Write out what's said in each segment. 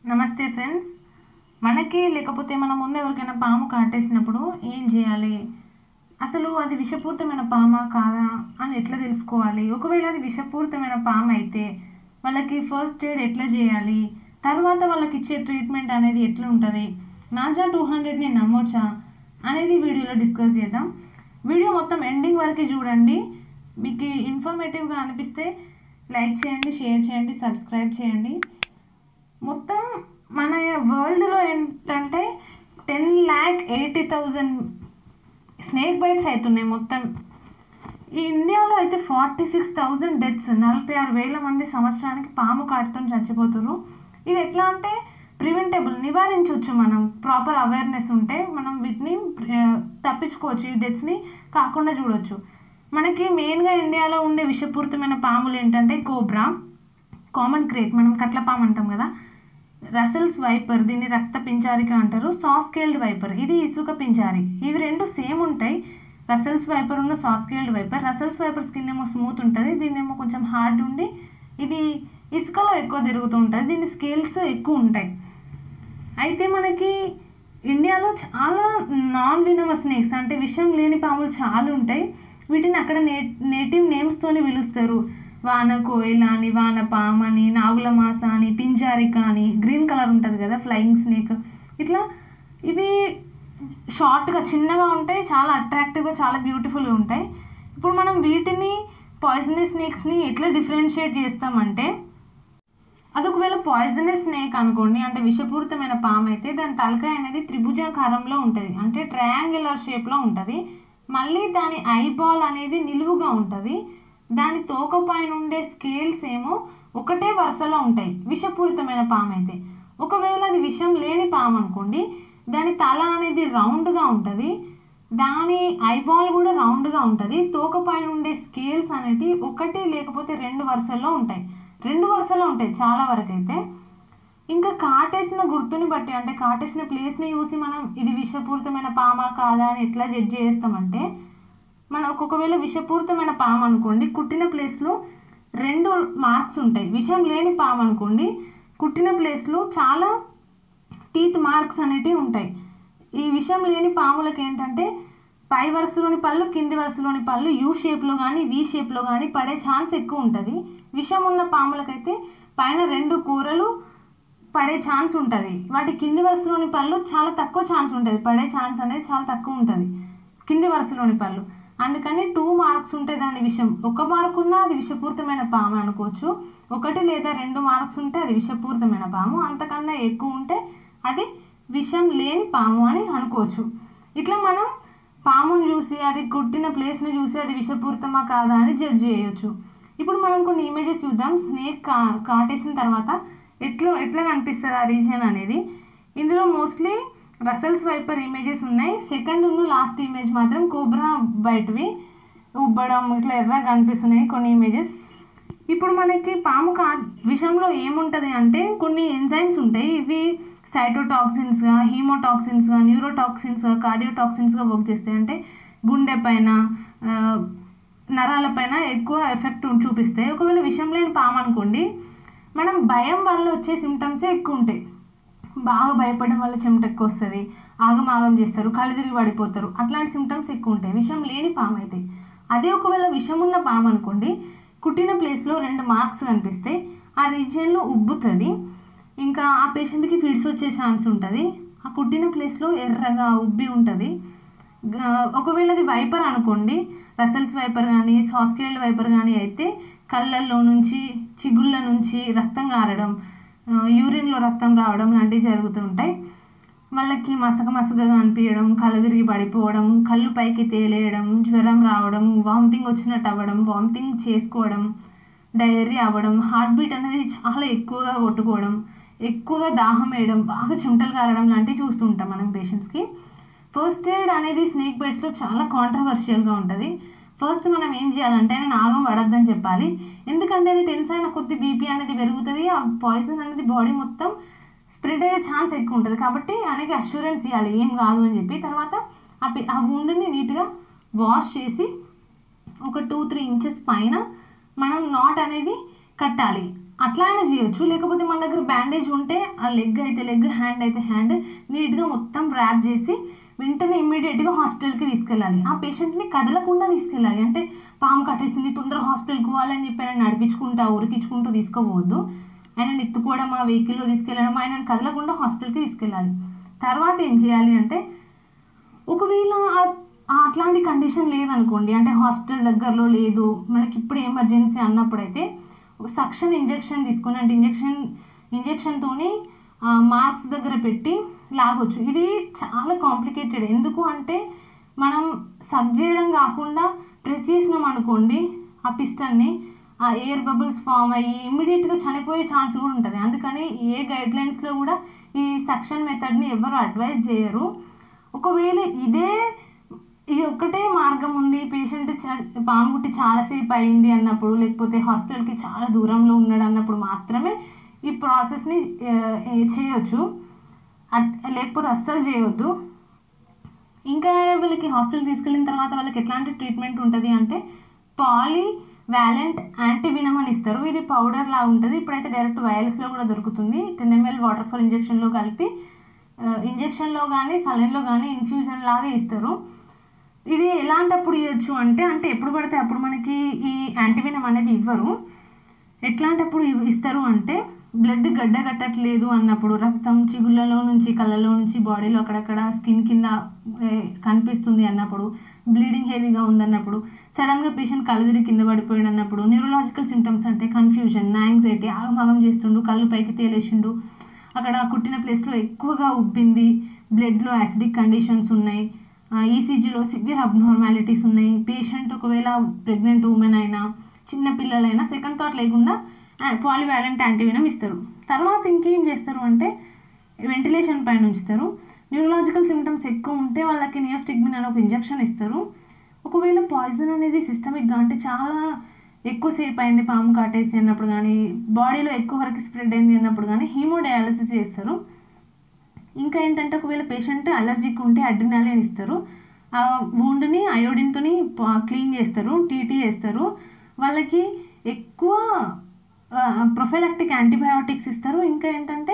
నమస్తే ఫ్రెండ్స్ మనకి లేకపోతే మన ముందు ఎవరికైనా పాము కాటేసినప్పుడు ఏం చేయాలి అసలు అది విషపూరితమైన పామా కాదా అని ఎట్లా తెలుసుకోవాలి ఒకవేళ అది విషపూరితమైన పాము అయితే వాళ్ళకి ఫస్ట్ ఎయిడ్ ఎట్లా చేయాలి తర్వాత వాళ్ళకి ఇచ్చే ట్రీట్మెంట్ అనేది ఎట్లా ఉంటుంది నాజా టూ హండ్రెడ్ని నమ్మొచ్చా అనేది వీడియోలో డిస్కస్ చేద్దాం వీడియో మొత్తం ఎండింగ్ వరకు చూడండి మీకు ఇన్ఫర్మేటివ్గా అనిపిస్తే లైక్ చేయండి షేర్ చేయండి సబ్స్క్రైబ్ చేయండి మొత్తం మన వరల్డ్లో ఏంటంటే ten lakh eighty thousand snake bites అవుతున్నాయి మొత్తం ఈ ఇండియాలో అయితే ఫార్టీ సిక్స్ థౌజండ్ డెత్స్ నలభై ఆరు వేల మంది సంవత్సరానికి పాము కాటుతో చచ్చిపోతున్నారు ఇది ఎట్లా అంటే ప్రివెంటబుల్ నివారించవచ్చు మనం ప్రాపర్ అవేర్నెస్ ఉంటే మనం వీటిని ఆ, తప్పించుకోవచ్చు ఈ డెత్స్ని కాకుండా చూడొచ్చు మనకి మెయిన్గా ఇండియాలో ఉండే విషపూరితమైన పాములు ఏంటంటే కోబ్రా కామన్ క్రేట్ మనం కట్ల పాము అంటాం కదా రసల్స్ వైపర్ దీన్ని రక్త పించారిక అంటారు సాస్కేల్డ్ వైపర్ ఇది ఇసుక పించారి ఇవి రెండు సేమ్ ఉంటాయి రసల్స్ వైపర్ ఉన్న saw scaled viper Russell's viper skin ఏమో స్మూత్ ఉంటుంది దీన్నేమో కొంచెం హార్డ్ ఉండి ఇది ఇసుకలో ఎక్కువ తిరుగుతూ ఉంటుంది దీని స్కేల్స్ ఎక్కువ ఉంటాయి అయితే మనకి ఇండియాలో చాలా నాన్ వినమస్ స్నేక్స్ అంటే విషం లేని పాములు చాలా ఉంటాయి వీటిని అక్కడ నే నేటివ్ నేమ్స్తోని పిలుస్తారు వాన కోయిల అని వాన పాము అని నాగుల మాస అని పింజారిక అని గ్రీన్ కలర్ ఉంటుంది కదా ఫ్లయింగ్ స్నేక్ ఇట్లా ఇవి షార్ట్గా చిన్నగా ఉంటాయి చాలా అట్రాక్టివ్గా చాలా బ్యూటిఫుల్గా ఉంటాయి ఇప్పుడు మనం వీటిని పాయిజనస్ స్నేక్స్ని ఎట్లా డిఫరెన్షియేట్ చేస్తామంటే అది ఒకవేళ పాయిజనస్ స్నేక్ అనుకోండి అంటే విషపూరితమైన పాము అయితే దాని తలకాయ అనేది త్రిభుజాకారంలో ఉంటుంది అంటే ట్రయాంగులర్ షేప్లో ఉంటుంది మళ్ళీ దాని ఐబాల్ అనేది నిలువుగా ఉంటుంది దాని తోక పైన ఉండే స్కేల్స్ ఏమో ఒకటే వరుసలో ఉంటాయి విషపూరితమైన పాము అయితే ఒకవేళ అది విషం లేని పాము అనుకోండి దాని తల అనేది రౌండ్గా ఉంటుంది దాని ఐబాల్ కూడా రౌండ్గా ఉంటుంది తోక పైన ఉండే స్కేల్స్ అనేటివి ఒకటి లేకపోతే రెండు వరుసల్లో ఉంటాయి రెండు వరుసలో ఉంటాయి చాలా వరకు అయితే ఇంకా కాటేసిన గుర్తుని బట్టి అంటే కాటేసిన ప్లేస్ని చూసి మనం ఇది విషపూరితమైన పామా కాదా అని ఎట్లా జడ్జ్ చేస్తామంటే మన ఒక్కొక్కవేళ విషపూరితమైన పాము అనుకోండి కుట్టిన ప్లేస్లో రెండు మార్క్స్ ఉంటాయి విషం లేని పాము అనుకోండి కుట్టిన ప్లేస్లో చాలా టీత్ మార్క్స్ అనేటివి ఉంటాయి ఈ విషం లేని పాములకు ఏంటంటే పై వరుసలోని పళ్ళు కింది వరుసలోని పళ్ళు యూ షేప్లో కానీ వి షేప్లో కానీ పడే ఛాన్స్ ఎక్కువ ఉంటుంది విషం ఉన్న పాములకైతే పైన రెండు కూరలు పడే ఛాన్స్ ఉంటుంది వాటి కింది వరుసలోని పళ్ళు చాలా తక్కువ ఛాన్స్ ఉంటుంది పడే ఛాన్స్ అనేది చాలా తక్కువ ఉంటుంది కింది వరుసలోని పళ్ళు అందుకని టూ మార్క్స్ ఉంటే దాని విషం ఒక మార్క్ ఉన్నా అది విషపూరితమైన పాము అనుకోవచ్చు ఒకటి లేదా రెండు మార్క్స్ ఉంటే అది విషపూరితమైన పాము అంతకన్నా ఎక్కువ ఉంటే అది విషం లేని పాము అని అనుకోవచ్చు ఇట్లా మనం పాముని చూసి అది కుట్టిన ప్లేస్ని చూసి అది విషపూరితమా కాదా అని జడ్జ్ చేయొచ్చు ఇప్పుడు మనం కొన్ని ఇమేజెస్ చూద్దాం స్నేక్ కా కాటేసిన తర్వాత ఎట్లా ఎట్లా కనిపిస్తుంది ఆ రీజియన్ అనేది ఇందులో మోస్ట్లీ రసల్స్ వైపర్ ఇమేజెస్ ఉన్నాయి సెకండ్ ఉన్న లాస్ట్ ఇమేజ్ మాత్రం కోబ్రా బయటవి ఉబ్బడం ఇట్లా ఎర్రగా కనిపిస్తున్నాయి కొన్ని ఇమేజెస్ ఇప్పుడు మనకి పాము కా విషంలో ఏముంటుంది అంటే కొన్ని ఎంజైమ్స్ ఉంటాయి ఇవి సైటోటాక్సిన్స్గా హీమోటాక్సిన్స్గా న్యూరోటాక్సిన్స్గా కార్డియోటాక్సిన్స్గా వర్క్ చేస్తాయి అంటే గుండె పైన ఆ, నరాలపైన ఎక్కువ ఎఫెక్ట్ చూపిస్తాయి ఒకవేళ విషం లేని పాము అనుకోండి మనం భయం వల్ల వచ్చే సిమ్టమ్సే ఎక్కువ ఉంటాయి బాగా భయపడడం వల్ల చెమట ఎక్కువ వస్తుంది ఆగం ఆగం చేస్తారు కళ్ళు తిరిగి పడిపోతారు అట్లాంటి సిమ్టమ్స్ ఎక్కువ ఉంటాయి విషం లేని పాము అయితే అదే ఒకవేళ విషం ఉన్న పాము అనుకోండి కుట్టిన ప్లేస్లో రెండు మార్క్స్ కనిపిస్తాయి ఆ రీజియన్లో ఉబ్బుతుంది ఇంకా ఆ పేషెంట్కి ఫిడ్స్ వచ్చే ఛాన్స్ ఉంటుంది ఆ కుట్టిన ప్లేస్లో ఎర్రగా ఉబ్బి ఉంటుంది గ- ఒకవేళ అది వైపర్ అనుకోండి రసల్స్ వైపర్ కానీ సాస్కేల్డ్ వైపర్ కానీ అయితే కళ్ళల్లో నుంచి చిగుళ్ళ నుంచి రక్తం కారడం ఆ, యూరిన్లో రక్తం రావడం లాంటివి జరుగుతూ ఉంటాయి వాళ్ళకి మసక మసకగా అనిపించడం కళ్ళు తిరిగి పడిపోవడం కళ్ళు పైకి తేలేయడం జ్వరం రావడం వామిటింగ్ వచ్చినట్టు అవ్వడం వామిటింగ్ చేసుకోవడం డైరీ అవ్వడం హార్ట్ బీట్ అనేది చాలా ఎక్కువగా కొట్టుకోవడం ఎక్కువగా దాహం వేయడం బాగా చెమటలు కారడం లాంటివి చూస్తూ ఉంటాం మనం పేషెంట్స్కి ఫస్ట్ ఎయిడ్ అనేది స్నేక్ బైట్స్లో చాలా కాంట్రవర్షియల్గా ఉంటుంది ఫస్ట్ మనం ఏం చేయాలంటే ఆయన నాగం పడద్దని చెప్పాలి ఎందుకంటే ఆయన టెన్స్ అయిన కొద్ది బీపీ అనేది పెరుగుతుంది ఆ పాయిజన్ అనేది బాడీ మొత్తం స్ప్రెడ్ అయ్యే ఛాన్స్ ఎక్కువ ఉంటుంది కాబట్టి ఆయనకి అష్యూరెన్స్ ఇవ్వాలి ఏం కాదు అని చెప్పి తర్వాత ఆ పి- ఆ wound ని నీట్గా వాష్ చేసి ఒక టూ త్రీ ఇంచెస్ పైన మనం నాట్ అనేది కట్టాలి అట్లా అయినా చేయొచ్చు లేకపోతే మన దగ్గర బ్యాండేజ్ ఉంటే ఆ లెగ్ అయితే లెగ్ హ్యాండ్ అయితే హ్యాండ్ నీట్గా మొత్తం ర్యాప్ చేసి వెంటనే ఇమ్మీడియట్గా హాస్పిటల్కి తీసుకెళ్ళాలి ఆ పేషెంట్ని కదలకుండా తీసుకెళ్ళాలి అంటే పాము కట్టేసింది తొందరగా హాస్పిటల్కి పోవాలని చెప్పి ఆయన నడిపించుకుంటా ఉరికించుకుంటూ తీసుకోవద్దు ఆయన ఎత్తుకోవడం ఆ వెహికల్లో తీసుకెళ్ళడం ఆయన కదలకుండా హాస్పిటల్కి తీసుకెళ్ళాలి తర్వాత ఏం చేయాలి అంటే ఒకవేళ ఆ- ఆ అట్లాంటి కండిషన్ లేదనుకోండి అంటే హాస్పిటల్ దగ్గరలో లేదు మనకి ఇప్పుడు ఎమర్జెన్సీ అన్నప్పుడైతే ఒక సక్షన్ ఇంజెక్షన్ తీసుకొని అంటే ఇంజెక్షన్ ఇంజెక్షన్తోని మార్క్స్ దగ్గర పెట్టి లాగొచ్చు ఇది చాలా కాంప్లికేటెడ్ ఎందుకు అంటే మనం సక్ చేయడం కాకుండా ప్రెస్ చేసినాం అనుకోండి ఆ పిస్టన్ని ఆ ఎయిర్ బబుల్స్ ఫామ్ అయ్యి ఇమ్మీడియట్గా చనిపోయే ఛాన్స్ కూడా ఉంటుంది అందుకని ఏ గైడ్ లైన్స్లో కూడా ఈ సక్షన్ మెథడ్ని ఎవరు అడ్వైజ్ చేయరు ఒకవేళ ఇదే ఇది ఒక్కటే మార్గం ఉంది పేషెంట్ చ- పాము కుట్టి చాలాసేపు అయింది అన్నప్పుడు లేకపోతే హాస్పిటల్కి చాలా దూరంలో ఉన్నాడు అన్నప్పుడు మాత్రమే ఈ ప్రాసెస్ని ఆ, ఏ, చేయొచ్చు అట్- లేకపోతే అస్సలు చేయొద్దు ఇంకా వీళ్ళకి హాస్పిటల్ తీసుకెళ్ళిన తర్వాత వాళ్ళకి ఎట్లాంటి ట్రీట్మెంట్ ఉంటుంది అంటే పాలీ వ్యాలెంట్ యాంటీవినమ్ అని ఇస్తారు ఇది పౌడర్ లా ఉంటుంది ఇప్పుడైతే డైరెక్ట్ వయల్స్లో కూడా దొరుకుతుంది టెన్ ఎంఎల్ వాటర్ ఫాల్ ఇంజెక్షన్లో కలిపి ఇంజెక్షన్లో కానీ సలైన్లో కానీ ఇన్ఫ్యూజన్ లాగా ఇస్తారు ఇది ఎలాంటప్పుడు ఇవ్వచ్చు అంటే అంటే ఎప్పుడు పడితే అప్పుడు మనకి ఈ యాంటీవినం అనేది ఇవ్వరు ఎట్లాంటప్పుడు ఇవ్- ఇస్తారు అంటే బ్లడ్ గడ్డ కట్టట్లేదు అన్నప్పుడు రక్తం చిగుళ్ళలో నుంచి కళ్ళలో నుంచి బాడీలో అక్కడక్కడ స్కిన్ కింద ఏ, కనిపిస్తుంది అన్నప్పుడు బ్లీడింగ్ హెవీగా ఉందన్నప్పుడు సడన్గా పేషెంట్ కళ్ళుదిరి కింద పడిపోయాడు అన్నప్పుడు న్యూరలాజికల్ సిమ్టమ్స్ అంటే కన్ఫ్యూజన్ యాంగ్జైటీ ఆగమాగం చేస్తుండు కళ్ళు పైకి తేలేసిండు అక్కడ కుట్టిన ప్లేస్లో ఎక్కువగా ఉబ్బింది బ్లడ్లో యాసిడిక్ కండిషన్స్ ఉన్నాయి ఈసీజీలో సివియర్ అబ్నార్మాలిటీస్ ఉన్నాయి పేషెంట్ ఒకవేళ ప్రెగ్నెంట్ ఉమెన్ అయినా చిన్న పిల్లలైనా సెకండ్ థాట్ లేకుండా పాలివాలెంట్ యాంటీవినం ఇస్తారు తర్వాత ఇంకేం చేస్తారు అంటే వెంటిలేషన్ పైన ఉంచుతారు న్యూరలాజికల్ సిమ్టమ్స్ ఎక్కువ ఉంటే వాళ్ళకి నియోస్టిగ్మిన్ అని ఒక ఇంజెక్షన్ ఇస్తారు ఒకవేళ పాయిజన్ అనేది సిస్టమిక్గా అంటే చాలా ఎక్కువసేపు అయింది పాము కాటేసి అన్నప్పుడు కానీ బాడీలో ఎక్కువ వరకు స్ప్రెడ్ అయింది అన్నప్పుడు కానీ హీమోడయాలసిస్ చేస్తారు ఇంకా ఏంటంటే ఒకవేళ పేషెంట్ అలర్జిక్ ఉంటే అడ్రినాలిన్ ఇస్తారు ఆ వూండ్ని అయోడిన్తోని క్లీన్ చేస్తారు టీటీ చేస్తారు వాళ్ళకి ఎక్కువ ప్రొఫైలాక్టిక్ యాంటీబయాటిక్స్ ఇస్తారు ఇంకా ఏంటంటే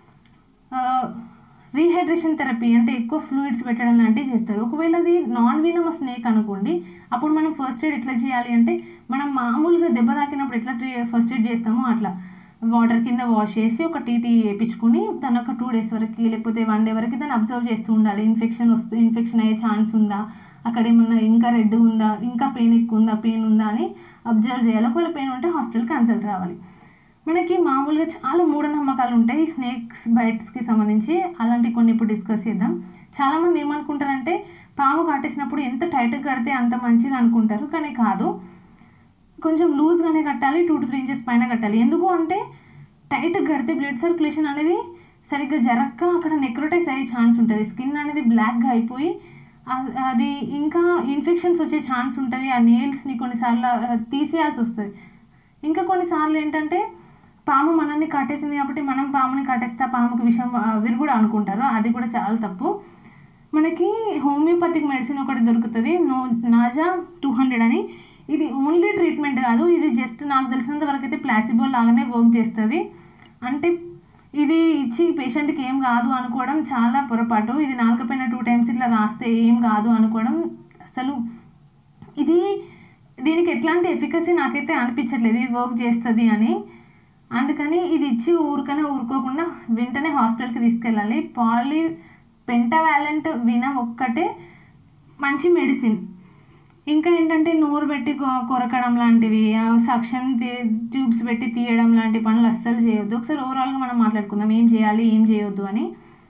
రీహైడ్రేషన్ థెరపీ అంటే ఎక్కువ ఫ్లూయిడ్స్ పెట్టడం లాంటివి చేస్తారు ఒకవేళ అది నాన్ వినమస్ స్నేక్ అనుకోండి అప్పుడు మనం ఫస్ట్ ఎయిడ్ ఎట్లా చేయాలి అంటే మనం మామూలుగా దెబ్బ తాకినప్పుడు ఎట్లా ఫస్ట్ ఎయిడ్ చేస్తామో అట్లా వాటర్ కింద వాష్ చేసి ఒక టీటీ వేయించుకుని దాని ఒక టూ డేస్ వరకు లేకపోతే వన్ డే వరకు దాన్ని అబ్జర్వ్ చేస్తూ ఉండాలి ఇన్ఫెక్షన్ వస్తే ఇన్ఫెక్షన్ అయ్యే ఛాన్స్ ఉందా అక్కడ ఏమన్నా ఇంకా రెడ్ ఉందా ఇంకా పెయిన్ ఎక్కువ ఉందా పెయిన్ ఉందా అని అబ్జర్వ్ చేయాలి ఒకవేళ పెయిన్ ఉంటే హాస్పిటల్ కన్సల్ట్ రావాలి మనకి మామూలుగా చాలా మూఢనమ్మకాలు ఉంటాయి ఈ స్నేక్స్ బైట్స్కి సంబంధించి అలాంటి కొన్ని ఇప్పుడు డిస్కస్ చేద్దాం చాలామంది ఏమనుకుంటారంటే పాము కాటేసినప్పుడు ఎంత టైట్గా కడితే అంత మంచిది అనుకుంటారు కానీ కాదు కొంచెం లూజ్గానే కట్టాలి టూ టు త్రీ ఇంచెస్ పైన కట్టాలి ఎందుకు అంటే టైట్గా కడితే బ్లడ్ సర్క్యులేషన్ అనేది సరిగ్గా జరక్క అక్కడ నెక్రోటైజ్ అయ్యే ఛాన్స్ ఉంటుంది స్కిన్ అనేది బ్లాక్గా అయిపోయి ఆ- అది ఇంకా ఇన్ఫెక్షన్స్ వచ్చే ఛాన్స్ ఉంటుంది ఆ నెయిల్స్ని కొన్నిసార్లు తీసేయాల్సి వస్తుంది ఇంకా కొన్నిసార్లు ఏంటంటే పాము మనల్ని కట్టేసింది కాబట్టి మనం పాముని కట్టేస్తే ఆ పాముకి విషం ఆ, విరుగుడు అనుకుంటారు అది కూడా చాలా తప్పు మనకి హోమియోపతిక్ మెడిసిన్ ఒకటి దొరుకుతుంది నో నాజా టూ హండ్రెడ్ అని ఇది ఓన్లీ ట్రీట్మెంట్ కాదు ఇది జస్ట్ నాకు తెలిసినంత వరకు అయితే ప్లాసిబో లాగానే వర్క్ చేస్తుంది అంటే ఇది ఇచ్చి పేషెంట్కి ఏం కాదు అనుకోవడం చాలా పొరపాటు ఇది నాలుకపైన టూ టైమ్స్ ఇట్లా రాస్తే ఏం కాదు అనుకోవడం అసలు ఇది దీనికి ఎట్లాంటి ఎఫికసీ నాకైతే అనిపించట్లేదు ఇది వర్క్ చేస్తుంది అని అందుకని ఇది ఇచ్చి ఊరికనే ఊరుకోకుండా వెంటనే హాస్పిటల్కి తీసుకెళ్ళాలి పాలి పెంటావాలెంట్ వినం ఒక్కటే మంచి మెడిసిన్ ఇంకా ఏంటంటే నోరు పెట్టి కొ- కొరకడం లాంటివి సక్షన్ ట్యూబ్స్ పెట్టి తీయడం లాంటి పనులు అస్సలు చేయొద్దు ఒకసారి ఓవరాల్గా మనం మాట్లాడుకుందాం ఏం చేయాలి ఏం చేయొద్దు అని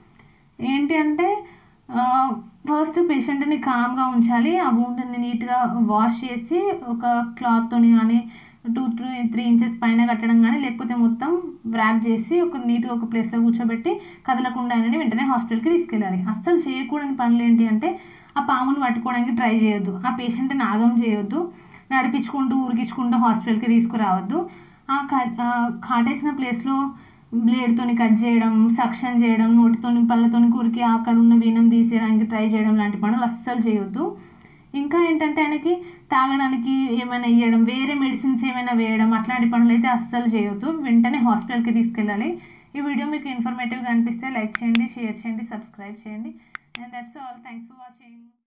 ఏంటి అంటే ఫస్ట్ పేషెంట్ని కామ్గా ఉంచాలి ఆ wound-ని నీట్గా వాష్ చేసి ఒక క్లాత్తోని కానీ టూ త్రీ త్రీ ఇంచెస్ పైన కట్టడం కానీ లేకపోతే మొత్తం వ్రాప్ చేసి ఒక నీట్గా ఒక ప్లేస్లో కూర్చోబెట్టి కదలకుండా అనేది వెంటనే హాస్పిటల్కి తీసుకెళ్ళాలి అస్సలు చేయకూడని పనులు ఏంటి అంటే ఆ పాముని పట్టుకోవడానికి ట్రై చేయొద్దు ఆ పేషెంట్ని ఆగం చేయొద్దు నడిపించుకుంటూ ఉరికించుకుంటూ హాస్పిటల్కి తీసుకురావద్దు ఆ కట్ ఆ కాటేసిన ప్లేస్లో బ్లేడ్తోని కట్ చేయడం సక్షన్ చేయడం నోటితోని పళ్ళతోని కురికి అక్కడ ఉన్న వీనం తీసేయడానికి ట్రై చేయడం లాంటి పనులు అస్సలు చేయొద్దు ఇంకా ఏంటంటే ఆయనకి తాగడానికి ఏమైనా ఇవ్వడం వేరే మెడిసిన్స్ ఏమైనా వేయడం అట్లాంటి పనులు అయితే అస్సలు చేయొద్దు వెంటనే హాస్పిటల్కి తీసుకెళ్ళాలి ఈ వీడియో మీకు ఇన్ఫర్మేటివ్గా అనిపిస్తే లైక్ చేయండి షేర్ చేయండి సబ్స్క్రైబ్ చేయండి and that's all thanks for watching